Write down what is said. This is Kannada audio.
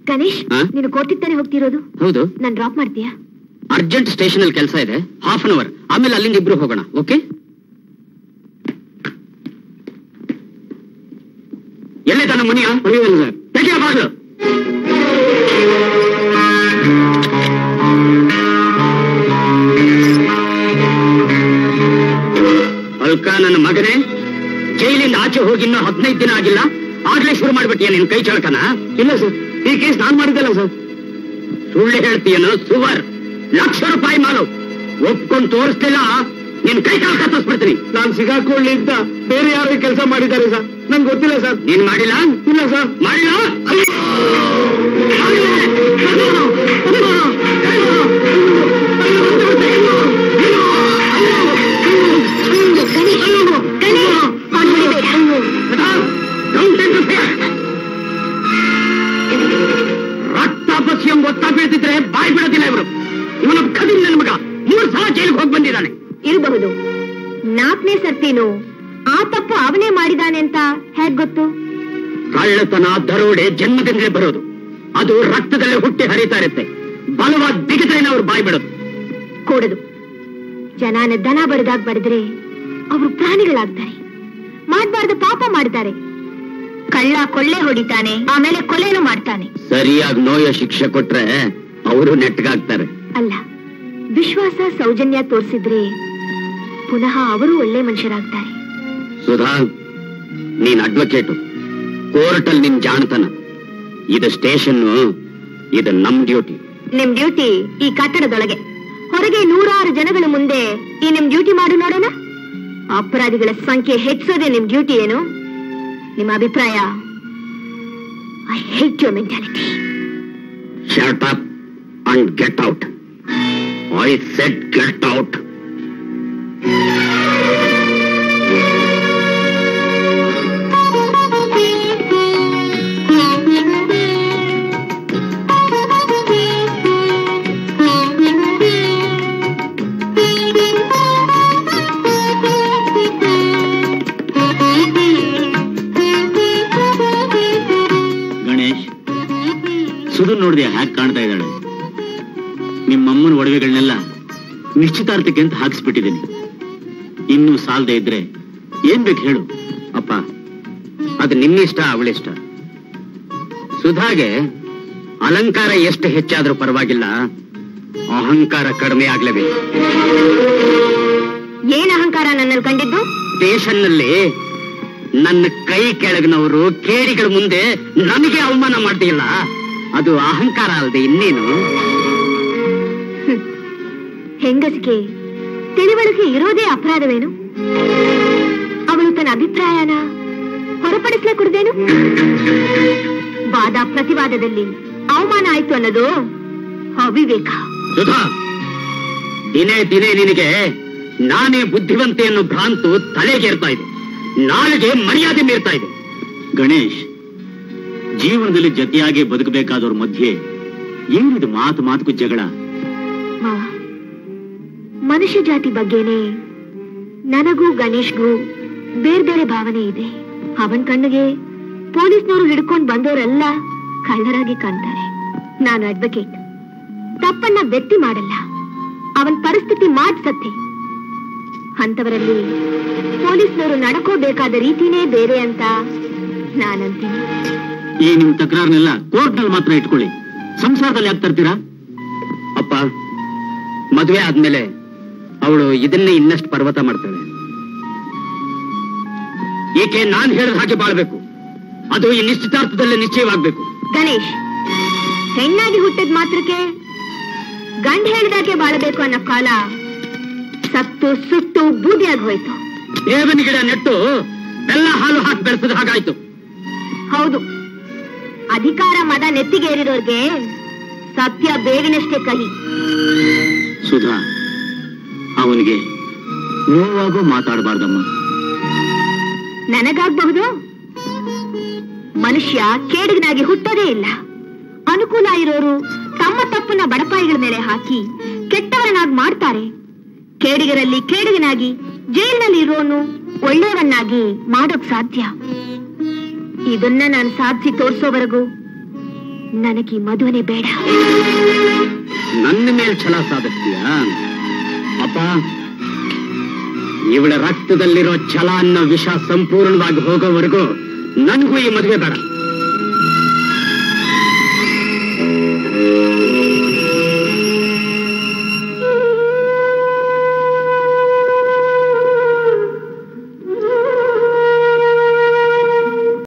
ಗಣೇಶ್ ಹಾ? ನೀನು ಕೊಟ್ಟಿತ್ತಾನೆ ಹೋಗ್ತಿರೋದು ಹೌದು ನಾನ್ ಡ್ರಾಪ್ ಮಾಡ್ತೀಯಾ ಅರ್ಜೆಂಟ್ ಸ್ಟೇಷನ್ ಅಲ್ಲಿ ಕೆಲಸ ಇದೆ ಹಾಫ್ ಅನ್ ಅವರ್ ಆಮೇಲೆ ಅಲ್ಲಿಂದ ಇಬ್ರು ಹೋಗೋಣ ಓಕೆ ಎಲ್ಲಿದ್ದ ನಮ್ಮ ಮುನಿಯ ಸರ್ ತೆಗೆಯ ಬಾಗ್ಲು ಅಲ್ಕ ನನ್ನ ಮಗನೇ ಜೈಲಿಂದ ಆಚೆ ಹೋಗಿ ಇನ್ನೂ ಹದಿನೈದು ದಿನ ಆಗಿಲ್ಲ ಆಗ್ಲೇ ಶುರು ಮಾಡ್ಬಿಟ್ಟಿಯ ನಿನ್ ಕೈ ಚಳಕನ ಇಲ್ಲ ಸರ್ ಈ ಕೇಸ್ ನಾನ್ ಮಾಡಿದ್ದಲ್ಲ ಸರ್ ಸುಳ್ಳು ಹೇಳ್ತೀಯನು ಸುವರ್ ಲಕ್ಷ ರೂಪಾಯಿ ಮಾಲು ಒಪ್ಕೊಂಡ್ ತೋರಿಸ್ತಿಲ್ಲ ನಿನ್ ಕೈ ಕಾಲು ಕತ್ತರಿಸ್ಬಿಡ್ತೀನಿ ನಾನ್ ಸಿಗಾಕೊಳ್ಳಿ ಅಂತ ಬೇರೆ ಯಾರು ಕೆಲಸ ಮಾಡಿದ್ದಾರೆ ಸರ್ ನಂಗೆ ಗೊತ್ತಿಲ್ಲ ಸರ್ ನೀನ್ ಮಾಡಿಲ್ಲ ಇಲ್ಲ ಸರ್ ಮಾಡಿಲ್ಲ ರಕ್ತ ಬಸಿಯಂ ಗೊತ್ತಾ ಬೀಳ್ತಿದ್ರೆ ಬಾಯಿ ಬಿಡೋದಿಲ್ಲ ಇವರು ಇವನ ಕದಿಲ್ ನನ್ನ ಮಗ ಮೂರ್ ಸಲ ಜೈಲಿಗೆ ಹೋಗಿ ಬಂದಿದ್ದಾನೆ ಇರಬಹುದು ನಾಲ್ಕನೇ ಸರ್ತಿನು ಆ ತಪ್ಪು ಅವನೇ ಮಾಡಿದಾನೆ ಅಂತ ಹೇಗ್ ಗೊತ್ತು ಕಳ್ಳತನ ದರೋಡೆ ಜನ್ಮದಿಂದಲೇ ಬರೋದು ಅದು ರಕ್ತದಲ್ಲೇ ಹುಟ್ಟಿ ಹರಿತಾ ಇರುತ್ತೆ ಬಲವಾದ ಬಿಗಿದ್ರೇನೆ ಅವ್ರು ಬಾಯಿ ಬಿಡೋದು ಕೂಡದು ಜನನ ದನ ಬಡದಾಗ ಬಡಿದ್ರೆ ಅವರು ಪ್ರಾಣಿಗಳಾಗ್ತಾರೆ ಮಾಡ್ಬಾರ್ದು ಪಾಪ ಮಾಡ್ತಾರೆ ಕಳ್ಳ ಕೊಳ್ಳೆ ಹೊಡಿತಾನೆ ಆಮೇಲೆ ಕೊಲೆನೂ ಮಾಡ್ತಾನೆ ಸರಿಯಾಗಿ ನೋಯ ಶಿಕ್ಷೆ ಕೊಟ್ರೆ ಅವರು ನೆಟ್ಗಾಗ್ತಾರೆ ಅಲ್ಲ ವಿಶ್ವಾಸ ಸೌಜನ್ಯ ತೋರಿಸಿದ್ರೆ ಪುನಃ ಅವರು ಒಳ್ಳೆ ಮನುಷ್ಯರಾಗ್ತಾರೆ ಸುಧಾ ನೀನ್ ಅಡ್ವೊಕೇಟು ಕೋರ್ಟಲ್ ನಿನ್ ಜಾಣತನ ಇದು ಸ್ಟೇಷನ್ ಇದು ನಮ್ ಡ್ಯೂಟಿ ನಿಮ್ ಡ್ಯೂಟಿ ಈ ಕಟ್ಟಡದೊಳಗೆ ಹೊರಗೆ ನೂರಾರು ಜನಗಳ ಮುಂದೆ ಈ ನಿಮ್ ಡ್ಯೂಟಿ ಮಾಡು ನೋಡೋಣ ಅಪರಾಧಿಗಳ ಸಂಖ್ಯೆ ಹೆಚ್ಚೋದೇ ನಿಮ್ ಡ್ಯೂಟಿ ಏನು ನಿಮ್ಮ ಅಭಿಪ್ರಾಯ I hate your mentality shut up and get out I said get out Ganesh ಸುಧು ನೋಡಿದೆ ಹ್ಯಾಕ್ ಕಾಣ್ತಾ ಇದ್ದಾಳೆ ನಿಮ್ಮಮ್ಮನ ಒಡವೆಗಳನ್ನೆಲ್ಲ ನಿಶ್ಚಿತಾರ್ಥಕ್ಕೆ ಅಂತ ಹಾಕಿಸ್ಬಿಟ್ಟಿದ್ದೀನಿ ಇನ್ನೂ ಸಾಲದೆ ಇದ್ರೆ ಏನ್ ಬೇಕು ಹೇಳು ಅಪ್ಪ ಅದು ನಿನ್ನಿಷ್ಟ ಅವಳಿಷ್ಟ ಸುಧಾಗೆ ಅಲಂಕಾರ ಎಷ್ಟು ಹೆಚ್ಚಾದ್ರೂ ಪರವಾಗಿಲ್ಲ ಅಹಂಕಾರ ಕಡಿಮೆ ಆಗ್ಲೇಬೇಕು ಏನ್ ಅಹಂಕಾರ ನನ್ನಲ್ಲಿ ಕಂಡಿದ್ದು ಸ್ಟೇಷನ್ನಲ್ಲಿ ನನ್ನ ಕೈ ಕೆಳಗಿನವರು ಕೇಡಿಗಳ ಮುಂದೆ ನನಗೆ ಅವಮಾನ ಮಾಡ್ತಿಲ್ಲ ಅದು ಅಹಂಕಾರ ಅಲ್ಲದೆ ಇನ್ನೇನು ಹೆಂಗಸಿಗೆ ತಿಳಿವಳಿಕೆ ಇರೋದೇ ಅಪರಾಧವೇನು ಅವಳು ತನ್ನ ಅಭಿಪ್ರಾಯನ ಹೊರಪಡಿಸ್ಲೇ ಕುಡ್ದೇನು ವಾದ ಪ್ರತಿವಾದದಲ್ಲಿ ಅವಮಾನ ಆಯ್ತು ಅನ್ನೋದು ಅವಿವೇಕ ಸುಧಾ ದಿನೇ ದಿನೇ ನಿನಗೆ ನಾನೇ ಬುದ್ಧಿವಂತೆ ಅನ್ನೋ ಭ್ರಾಂತು ತಲೆಗೇರ್ತಾ ಇದೆ ನಾಳೆಗೆ ಮರ್ಯಾದೆ ಮೀರ್ತಾ ಇದೆ ಗಣೇಶ್ ಜೀವನದಲ್ಲಿ ಜತೆಯಾಗಿ ಬದುಕಬೇಕಾದವ್ರ ಮಧ್ಯೆ ಏನಿದು ಮಾತು ಮಾತುಕು ಜಗಳ ಮಾವ ಮನುಷ್ಯ ಜಾತಿ ಬಗ್ಗೆನೆ ನನಗೂ ಗಣೇಶ್ಗೂ ಬೇರೆ ಬೇರೆ ಭಾವನೆ ಇದೆ ಅವನ್ ಕಣ್ಣಿಗೆ ಪೊಲೀಸ್ನವರು ಹಿಡ್ಕೊಂಡ್ ಬಂದವರೆಲ್ಲ ಕಳ್ಳರಾಗಿ ಕಾಣ್ತಾರೆ ನಾನು ಅಡ್ವೊಕೇಟ್ ತಪ್ಪನ್ನ ವ್ಯಕ್ತಿ ಮಾಡಲ್ಲ ಅವನ್ ಪರಿಸ್ಥಿತಿ ಮಾಡ್ಸತ್ತೆ ಅಂತವರಲ್ಲಿ ಪೊಲೀಸ್ನವರು ನಡ್ಕೋಬೇಕಾದ ರೀತಿನೇ ಬೇರೆ ಅಂತ ನಾನಂತೀನಿ ಈ ನಿಮ್ ತಕರಾರನ್ನೆಲ್ಲ ಕೋರ್ಟ್ನಲ್ಲಿ ಮಾತ್ರ ಇಟ್ಕೊಳ್ಳಿ ಸಂಸಾರದಲ್ಲಿ ಯಾಕೆ ತರ್ತೀರಾ ಅಪ್ಪ ಮದುವೆ ಆದ್ಮೇಲೆ ಅವಳು ಇದನ್ನೇ ಇನ್ನಷ್ಟು ಪರ್ವತ ಮಾಡ್ತಾಳೆ ಏಕೆ ನಾನ್ ಹೇಳಿದ ಹಾಗೆ ಬಾಳ್ಬೇಕು ಅದು ಈ ನಿಶ್ಚಿತಾರ್ಥದಲ್ಲೇ ನಿಶ್ಚಯವಾಗ್ಬೇಕು ಗಣೇಶ್ ಹೆಣ್ಣಾಗಿ ಹುಟ್ಟಿದ ಮಾತ್ರಕ್ಕೆ ಗಂಡ ಹೇಳಿದಾಗೆ ಬಾಳಬೇಕು ಅನ್ನೋ ಕಾಲ ಸತ್ತು ಸುಟ್ಟು ಬೂದಿಯಾಗಿ ಹೋಯ್ತು ಬೇವಿನ ಗಿಡ ನೆಟ್ಟು ಬೆಲ್ಲ ಹಾಲು ಹಾಕಿ ಬೆಳೆಸಿದ ಹಾಗಾಯ್ತು ಹೌದು ಅಧಿಕಾರ ಮದ ನೆತ್ತಿಗೇರಿರೋರ್ಗೆ ಸತ್ಯ ಬೇವಿನಷ್ಟೇ ಕಹಿ ಸುಧಾ ಅವನಿಗೆ ನೋವಾಗೋ ಮಾತಾಡಬಾರ್ದಮ್ಮ ನನಗಾಗಬಹುದು ಮನುಷ್ಯ ಕೇಡಿಗನಾಗಿ ಹುಟ್ಟೋದೇ ಇಲ್ಲ ಅನುಕೂಲ ಇರೋರು ತಮ್ಮ ತಪ್ಪನ್ನ ಬಡಪಾಯಿಗಳ ಮೇಲೆ ಹಾಕಿ ಕೆಟ್ಟವರನ್ನಾಗಿ ಮಾಡ್ತಾರೆ ಕೇಡಿಗರಲ್ಲಿ ಕೇಡಿಗನಾಗಿ ಜೈಲಿನಲ್ಲಿ ಇರೋನು ಒಳ್ಳೆಯವನ್ನಾಗಿ ಮಾಡೋಕ್ ಸಾಧ್ಯ ಇದನ್ನ ನಾನು ಸಾಧಿಸಿ ತೋರಿಸೋವರೆಗೂ ನನಗೆ ಈ ಮದುವೆನೇ ಬೇಡ ನನ್ನ ಮೇಲ್ ಛಲ ಸಾಧಿಸ್ತೀಯ ಅಪ್ಪ ಇವಳ ರಕ್ತದಲ್ಲಿರೋ ಛಲ ಅನ್ನೋ ವಿಷ ಸಂಪೂರ್ಣವಾಗಿ ಹೋಗೋವರೆಗೂ ನನಗೂ ಈ ಮದುವೆ ಬೇಡ